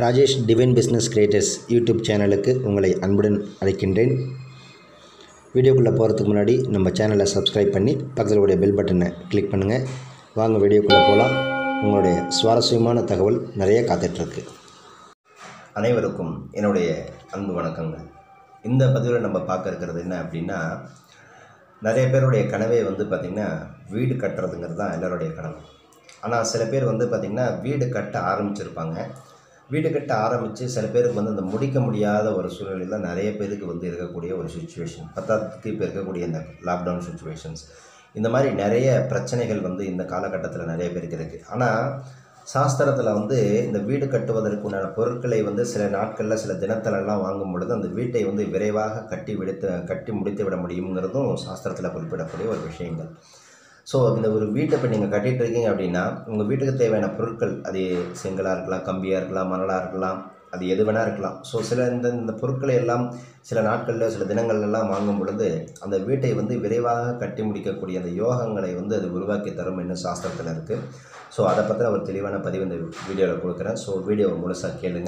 Rajesh divine business creators YouTube சேனலுக்கு உங்களை அன்புடன் அழைக்கின்றேன் வீடியோக்குள்ளே போகிறதுக்கு முன்னாடி நம்ம சேனலை சப்ஸ்கிரைப் பண்ணி பக்கத்தில் உடைய பெல் பட்டனை கிளிக் பண்ணுங்கள் வாங்க வீடியோக்குள்ளே போகலாம் உங்களுடைய சுவாரஸ்யமான தகவல் நிறைய காத்துட்ருக்கு அனைவருக்கும் என்னுடைய அன்பு வணக்கங்கள் இந்த பதிவில் நம்ம பார்க்க இருக்கிறது என்ன அப்படின்னா நிறைய பேருடைய கனவே வந்து பார்த்திங்கன்னா வீடு கட்டுறதுங்கிறது தான் எல்லாருடைய கனவு ஆனால் சில பேர் வந்து பார்த்திங்கன்னா வீடு கட்ட ஆரம்பிச்சிருப்பாங்க வீடு கட்ட ஆரம்பித்து சில பேருக்கு வந்து அந்த முடிக்க முடியாத ஒரு சூழ்நிலையில் நிறைய பேருக்கு வந்து இருக்கக்கூடிய ஒரு சுச்சுவேஷன் பத்தாவதுக்கு இப்போ இருக்கக்கூடிய இந்த லாக்டவுன் சுச்சுவேஷன்ஸ் இந்த மாதிரி நிறைய பிரச்சனைகள் வந்து இந்த காலகட்டத்தில் நிறைய பேருக்கு இருக்குது ஆனால் சாஸ்திரத்தில் வந்து இந்த வீடு கட்டுவதற்கு உண்டான பொருட்களை வந்து சில நாட்களில் சில தினத்திலெல்லாம் வாங்கும் பொழுது அந்த வீட்டை வந்து விரைவாக கட்டி விடுத்து கட்டி முடித்து விட முடியுங்கிறதும் சாஸ்திரத்தில் குறிப்பிடக்கூடிய ஒரு விஷயங்கள் ஸோ இந்த ஒரு வீட்டை இப்போ நீங்கள் கட்டிட்டு இருக்கீங்க அப்படின்னா உங்கள் வீட்டுக்கு தேவையான பொருட்கள் அது செங்கலாக இருக்கலாம் கம்பியாக இருக்கலாம் மணலாக இருக்கலாம் அது எது வேணால் இருக்கலாம் ஸோ சில இந்த இந்த பொருட்களை எல்லாம் சில நாட்களில் சில தினங்கள்லாம் வாங்கும் பொழுது அந்த வீட்டை வந்து விரைவாக கட்டி முடிக்கக்கூடிய அந்த யோகங்களை வந்து அது உருவாக்கி தரும் என்ன சாஸ்திரத்தில் இருக்குது ஸோ அதை பற்றின ஒரு தெளிவான பதிவு இந்த வீடியோவில் கொடுக்குறேன் ஸோ வீடியோவை முழுசாக கேளுங்க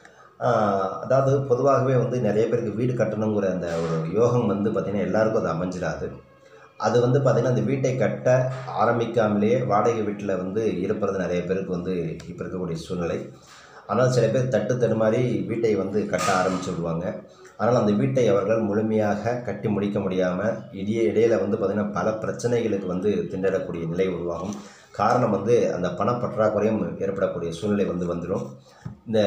ஆஹ் அதாவது பொதுவாகவே வந்து நிறைய பேருக்கு வீடு கட்டணுங்கிற அந்த ஒரு யோகம் வந்து பார்த்திங்கன்னா எல்லாருக்கும் அது அமைஞ்சிடாது அது வந்து பார்த்திங்கன்னா அந்த வீட்டை கட்ட ஆரம்பிக்காமலேயே வாடகை வீட்டில் வந்து இருப்பது நிறைய பேருக்கு வந்து இப்போ இருக்கக்கூடிய சூழ்நிலை ஆனால் சில பேர் தட்டு தடுமாறி வீட்டை வந்து கட்ட ஆரம்பிச்சு விடுவாங்க ஆனால் அந்த வீட்டை அவர்கள் முழுமையாக கட்டி முடிக்க முடியாமல் இடையே இடையில வந்து பார்த்திங்கன்னா பல பிரச்சனைகளுக்கு வந்து திண்டடக்கூடிய நிலை உருவாகும் காரணம் வந்து அந்த பணப்பற்றாக்குறையும் ஏற்படக்கூடிய சூழ்நிலை வந்து வந்துடும் இந்த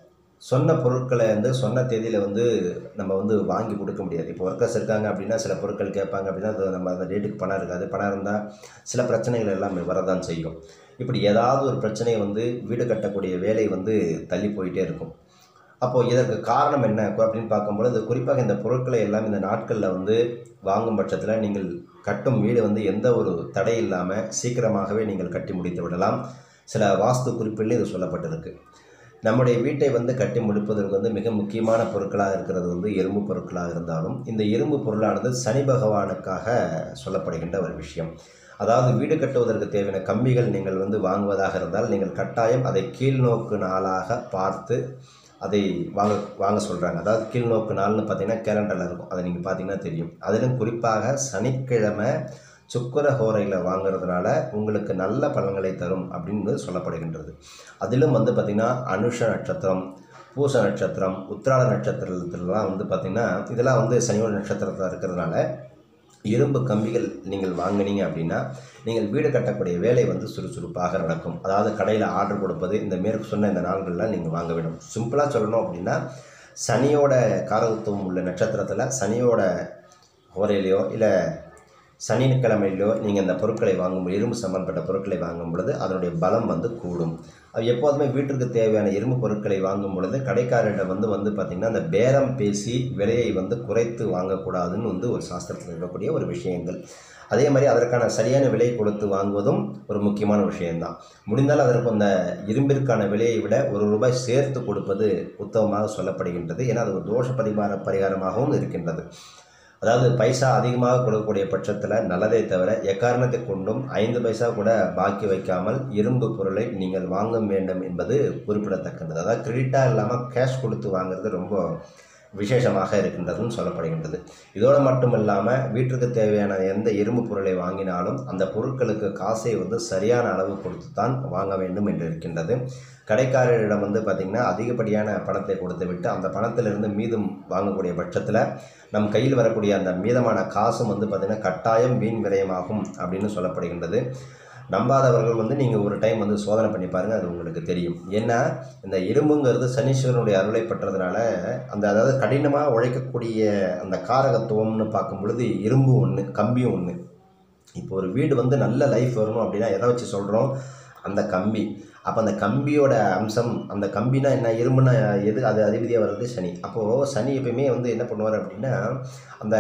சொன்ன பொருட்களை வந்து சொன்ன தேதியில் வந்து நம்ம வந்து வாங்கி கொடுக்க முடியாது இப்போ ஒர்க்கர்ஸ் இருக்காங்க அப்படின்னா சில பொருட்கள் கேட்பாங்க அப்படின்னா அது நம்ம அந்த டேட்டுக்கு பணம் இருக்காது பணம் இருந்தால் சில பிரச்சனைகள் எல்லாமே வரதான் செய்யும் இப்படி ஏதாவது ஒரு பிரச்சனை வந்து வீடு கட்டக்கூடிய வேலை வந்து தள்ளி போயிட்டே இருக்கும் அப்போது இதற்கு காரணம் என்ன அப்படின்னு பார்க்கும்பொழுது குறிப்பாக இந்த பொருட்களை எல்லாம் இந்த நாட்களில் வந்து வாங்கும் பட்சத்தில் நீங்கள் கட்டும் வீடு வந்து எந்த ஒரு தடை இல்லாமல் சீக்கிரமாகவே நீங்கள் கட்டி முடித்து விடலாம் சில வாஸ்து குறிப்பில் இது சொல்லப்பட்டிருக்கு நம்முடைய வீட்டை வந்து கட்டி முடிப்பதற்கு வந்து மிக முக்கியமான பொருட்களாக இருக்கிறது வந்து இரும்பு பொருட்களாக இருந்தாலும் இந்த இரும்பு பொருளானது சனி பகவானுக்காக சொல்லப்படுகின்ற ஒரு விஷயம் அதாவது வீடு கட்டுவதற்கு தேவையான கம்பிகள் நீங்கள் வந்து வாங்குவதாக இருந்தால் நீங்கள் கட்டாயம் அதை கீழ்நோக்கு நாளாக பார்த்து அதை வாங்க வாங்க சொல்கிறாங்க அதாவது கீழ்நோக்கு நாள்னு பார்த்தீங்கன்னா கேலண்டரில் இருக்கும் அதை நீங்கள் பார்த்தீங்கன்னா தெரியும் அதிலும் குறிப்பாக சனிக்கிழமை சுக்கர ஹோரையில் வாங்குறதுனால உங்களுக்கு நல்ல பலன்களை தரும் அப்படின்னு சொல்லப்படுகின்றது அதிலும் வந்து பார்த்திங்கன்னா அனுஷ நட்சத்திரம் பூச நட்சத்திரம் உத்திராட நட்சத்திரத்துலலாம் வந்து பார்த்திங்கன்னா இதெல்லாம் வந்து சனியோட நட்சத்திரத்தில் இருக்கிறதுனால இரும்பு கம்பிகள் நீங்கள் வாங்கினீங்க அப்படின்னா நீங்கள் வீடு கட்டக்கூடிய வேலை வந்து சுறுசுறுப்பாக நடக்கும் அதாவது கடையில் ஆர்டர் கொடுப்பது இந்த மேற்கு சொன்ன இந்த நாள்கள்லாம் நீங்கள் வாங்க வேண்டும் சிம்பிளாக சொல்லணும் அப்படின்னா சனியோட காரகத்துவம் உள்ள நட்சத்திரத்தில் சனியோட ஹோரையிலையோ இல்லை சனிக்கிழமையிலோ நீங்கள் இந்த பொருட்களை வாங்கும் இரும்பு சம்பந்தப்பட்ட பொருட்களை வாங்கும் பொழுது அதனுடைய பலம் வந்து கூடும் அது எப்போதுமே வீட்டிற்கு தேவையான இரும்பு பொருட்களை வாங்கும் பொழுது கடைக்காரரிடம் வந்து வந்து பார்த்திங்கன்னா அந்த பேரம் பேசி விலையை வந்து குறைத்து வாங்கக்கூடாதுன்னு வந்து ஒரு சாஸ்திரத்தில் இருக்கக்கூடிய ஒரு விஷயங்கள் அதே மாதிரி அதற்கான சரியான விலை கொடுத்து வாங்குவதும் ஒரு முக்கியமான விஷயம்தான் முடிந்தால் அதற்கு அந்த இரும்பிற்கான விலையை விட ஒரு ரூபாய் சேர்த்து கொடுப்பது உத்தமமாக சொல்லப்படுகின்றது ஏன்னா அது ஒரு தோஷ பரிகார பரிகாரமாகவும் இருக்கின்றது அதாவது பைசா அதிகமாக கொடுக்கக்கூடிய பட்சத்தில் நல்லதை தவிர எக்காரணத்தை கொண்டும் ஐந்து பைசா கூட பாக்கி வைக்காமல் இரும்பு பொருளை நீங்கள் வாங்க வேண்டும் என்பது குறிப்பிடத்தக்கது அதாவது கிரெடிட்டாக இல்லாமல் கேஷ் கொடுத்து வாங்குறது ரொம்ப விசேஷமாக இருக்கின்றதுன்னு சொல்லப்படுகின்றது இதோடு மட்டும் இல்லாமல் வீட்டிற்கு தேவையான எந்த இரும்பு பொருளை வாங்கினாலும் அந்த பொருட்களுக்கு காசை வந்து சரியான அளவு கொடுத்து தான் வாங்க வேண்டும் என்று இருக்கின்றது கடைக்காரரிடம் வந்து பார்த்திங்கன்னா அதிகப்படியான பணத்தை கொடுத்து விட்டு அந்த பணத்திலிருந்து மீதம் வாங்கக்கூடிய பட்சத்தில் நம் கையில் வரக்கூடிய அந்த மீதமான காசும் வந்து பார்த்திங்கன்னா கட்டாயம் வீண் விரயமாகும் அப்படின்னு சொல்லப்படுகின்றது நம்பாதவர்கள் வந்து நீங்கள் ஒரு டைம் வந்து சோதனை பண்ணி பாருங்கள் அது உங்களுக்கு தெரியும் ஏன்னா இந்த இரும்புங்கிறது சனீஸ்வரனுடைய அருளை பெற்றதுனால அந்த அதாவது கடினமாக உழைக்கக்கூடிய அந்த காரகத்துவம்னு பார்க்கும் பொழுது இரும்பு ஒன்று கம்பியும் ஒன்று இப்போ ஒரு வீடு வந்து நல்ல லைஃப் வரணும் அப்படின்னா எதை வச்சு சொல்கிறோம் அந்த கம்பி அப்போ அந்த கம்பியோட அம்சம் அந்த கம்பினா என்ன இரும்புனா எது அது அதிபதியாக வர்றது சனி அப்போது சனி எப்பயுமே வந்து என்ன பண்ணுவார் அப்படின்னா அந்த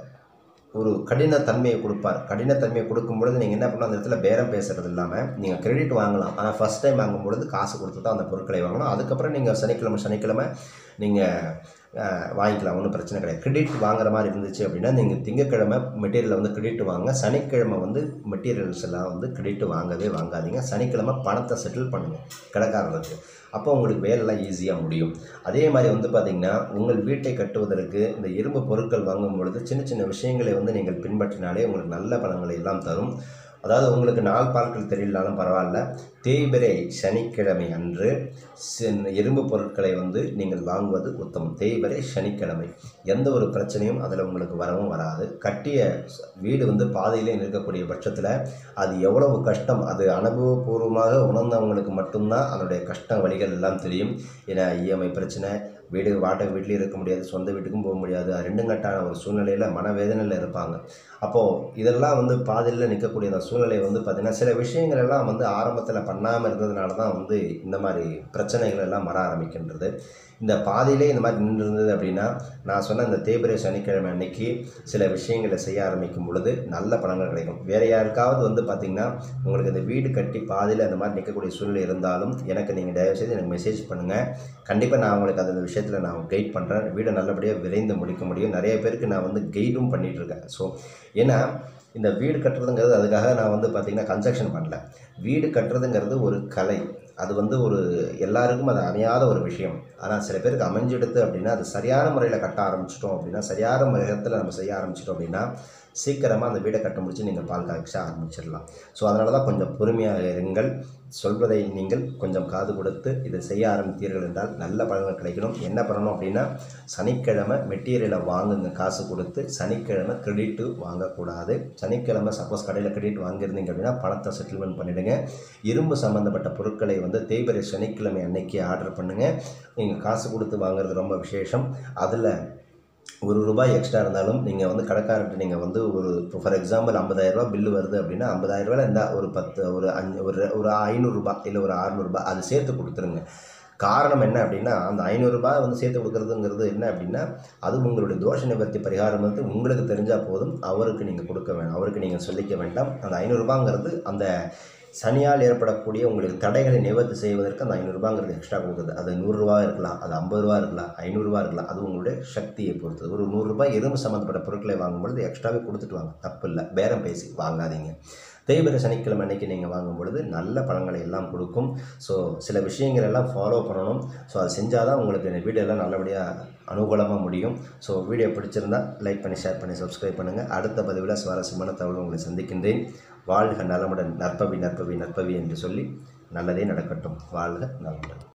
ஒரு கடினத்தன்மையை கொடுப்பார் கடினத்தன்மையை கொடுக்கும் பொழுது நீங்கள் என்ன பண்ணணும் அந்த இடத்துல பேரம் பேசுறது இல்லாமல் நீங்கள் கிரெடிட் வாங்கலாம் ஆனால் ஃபஸ்ட் டைம் வாங்கும் பொழுது காசு கொடுத்து தான் அந்த பொருட்களை வாங்கணும் அதுக்கப்புறம் நீங்கள் சனிக்கிழமை சனிக்கிழமை நீங்கள் வாங்கிக்கலாம் ஒன்றும் பிரச்சனை கிடையாது கிரெடிட் வாங்குற மாதிரி இருந்துச்சு அப்படின்னா நீங்கள் திங்கக்கிழமை மெட்டீரியலை வந்து கிரெடிட் வாங்க சனிக்கிழமை வந்து மெட்டீரியல்ஸ் எல்லாம் வந்து கிரெடிட் வாங்கவே வாங்காதீங்க சனிக்கிழமை பணத்தை செட்டில் பண்ணுங்கள் கடைக்காரருக்கு அப்போ உங்களுக்கு வேலைலாம் ஈஸியாக முடியும் அதே மாதிரி வந்து பார்த்திங்கன்னா உங்கள் வீட்டை கட்டுவதற்கு இந்த இரும்பு பொருட்கள் வாங்கும் பொழுது சின்ன சின்ன விஷயங்களை வந்து நீங்கள் பின்பற்றினாலே உங்களுக்கு நல்ல பலன்களை எல்லாம் தரும் அதாவது உங்களுக்கு நாள் பால்கள் தெரியலனாலும் பரவாயில்ல தேய்பிரை சனிக்கிழமை அன்று சின்- இரும்பு பொருட்களை வந்து நீங்கள் வாங்குவது உத்தமம் தேய்பிரை சனிக்கிழமை எந்த ஒரு பிரச்சனையும் அதில் உங்களுக்கு வரவும் வராது கட்டிய ச- வீடு வந்து பாதையிலே நிற்கக்கூடிய பட்சத்தில் அது எவ்வளவு கஷ்டம் அது அனுபவபூர்வமாக உணர்ந்தவங்களுக்கு மட்டும்தான் அதனுடைய கஷ்டம் வழிகள் எல்லாம் தெரியும் ஏன்னா இஎம்ஐ பிரச்சனை வீடு வாடகை வீட்லேயும் இருக்க முடியாது சொந்த வீட்டுக்கும் போக முடியாது அது ரெண்டும் கட்டான ஒரு சூழ்நிலையில் மனவேதனையில் இருப்பாங்க அப்போது இதெல்லாம் வந்து பாதியில் நிற்கக்கூடிய அந்த சூழ்நிலை வந்து பார்த்திங்கன்னா சில விஷயங்கள் எல்லாம் வந்து ஆரம்பத்தில் பண்ணாமல் இருந்ததுனால தான் வந்து இந்த மாதிரி பிரச்சனைகள் எல்லாம் வர ஆரம்பிக்கின்றது இந்த பாதியிலே இந்த மாதிரி நின்று இருந்தது அப்படின்னா நான் சொன்ன இந்த தேய்பிரை சனிக்கிழமை அன்னைக்கு சில விஷயங்களை செய்ய ஆரம்பிக்கும் பொழுது நல்ல பலன்கள் கிடைக்கும் வேறு யாருக்காவது வந்து பார்த்திங்கன்னா உங்களுக்கு இந்த வீடு கட்டி பாதியில் அந்த மாதிரி நிற்கக்கூடிய சூழ்நிலை இருந்தாலும் எனக்கு நீங்கள் தயவுசெய்து எனக்கு மெசேஜ் பண்ணுங்கள் கண்டிப்பாக நான் உங்களுக்கு அந்த விஷயத்தில் நான் கைட் பண்ணுறேன் வீடை நல்லபடியாக விரைந்து முடிக்க முடியும் நிறைய பேருக்கு நான் வந்து கைடும் பண்ணிகிட்டு இருக்கேன் ஸோ ஏன்னா இந்த வீடு கட்டுறதுங்கிறது அதுக்காக நான் வந்து பார்த்திங்கன்னா கன்ஸ்ட்ரக்ஷன் பண்ணல வீடு கட்டுறதுங்கிறது ஒரு கலை அது வந்து ஒரு எல்லாருக்கும் அது அமையாத ஒரு விஷயம் ஆனால் சில பேருக்கு அமைஞ்சிடுது அப்படின்னா அது சரியான முறையில் கட்ட ஆரம்பிச்சிட்டோம் அப்படின்னா சரியான முறையத்தில் நம்ம செய்ய ஆரம்பிச்சிட்டோம் அப்படின்னா சீக்கிரமாக அந்த வீடை கட்ட முடிச்சு நீங்கள் பால் காய்ச்ச ஆரம்பிச்சிடலாம் ஸோ அதனால தான் கொஞ்சம் பொறுமையாக இருங்கள் சொல்வதை நீங்கள் கொஞ்சம் காது கொடுத்து இதை செய்ய ஆரம்பித்தீர்கள் என்றால் நல்ல பலன்கள் கிடைக்கணும் என்ன பண்ணணும் அப்படின்னா சனிக்கிழமை மெட்டீரியலை வாங்குங்க காசு கொடுத்து சனிக்கிழமை கிரெடிட்டு வாங்கக்கூடாது சனிக்கிழமை சப்போஸ் கடையில் கிரெடிட் வாங்கியிருந்தீங்க அப்படின்னா பணத்தை செட்டில்மெண்ட் பண்ணிவிடுங்க இரும்பு சம்மந்தப்பட்ட பொருட்களை வந்து தேய்பிரை சனிக்கிழமை அன்னைக்கு ஆர்டர் பண்ணுங்கள் நீங்கள் காசு கொடுத்து வாங்குறது ரொம்ப விசேஷம் அதில் ஒரு ரூபாய் எக்ஸ்ட்ரா இருந்தாலும் நீங்கள் வந்து கடைக்காரர்கிட்ட நீங்கள் வந்து ஒரு இப்போ ஃபார் எக்ஸாம்பிள் ஐம்பதாயிரரூபா பில்லு வருது அப்படின்னா ஐம்பதாயிரரூபாயில் இருந்தால் ஒரு பத்து ஒரு அஞ்சு ஒரு ஒரு ஐநூறுரூபா இல்லை ஒரு அறநூறுபா அது சேர்த்து கொடுத்துருங்க காரணம் என்ன அப்படின்னா அந்த ஐநூறுரூபா வந்து சேர்த்து கொடுக்குறதுங்கிறது என்ன அப்படின்னா அது உங்களுடைய தோஷ நிவர்த்தி பரிகாரம் வந்து உங்களுக்கு தெரிஞ்சால் போதும் அவருக்கு நீங்கள் கொடுக்க வேண்டாம் அவருக்கு நீங்கள் சொல்லிக்க வேண்டாம் அந்த ஐநூறுரூபாங்கிறது அந்த சனியால் ஏற்படக்கூடிய உங்களுக்கு தடைகளை நிவர்த்தி செய்வதற்கு அந்த ஐநூறுரூபாங்கிறது எக்ஸ்ட்ரா கொடுக்குது அது நூறுரூவா இருக்கலாம் அது ஐம்பது ரூபா இருக்கலாம் ஐநூறுரூவா இருக்கலாம் அது உங்களுடைய சக்தியை பொறுத்தது ஒரு நூறுரூபாய் எறும்பு சம்மந்தப்பட்ட பொருட்களை வாங்கும்பொழுது எக்ஸ்ட்ராவே கொடுத்துட்டு வாங்க தப்பு இல்லை பேரம் பேசி வாங்காதீங்க தேய்பிர சனிக்கிழமை அன்னைக்கு நீங்கள் வாங்கும் பொழுது நல்ல பலன்களை எல்லாம் கொடுக்கும் ஸோ சில விஷயங்கள் எல்லாம் ஃபாலோ பண்ணணும் ஸோ அதை செஞ்சால் தான் உங்களுக்கு இந்த வீடியோ எல்லாம் நல்லபடியாக அனுகூலமாக முடியும் ஸோ வீடியோ பிடிச்சிருந்தா லைக் பண்ணி ஷேர் பண்ணி சப்ஸ்கிரைப் பண்ணுங்கள் அடுத்த பதிவில் சுவாரஸ்யமான தகவல் உங்களை சந்திக்கின்றேன் வாழ்க நலமுடன் நற்பவி நற்பவி நற்பவி என்று சொல்லி நல்லதே நடக்கட்டும் வாழ்க நலமுடன்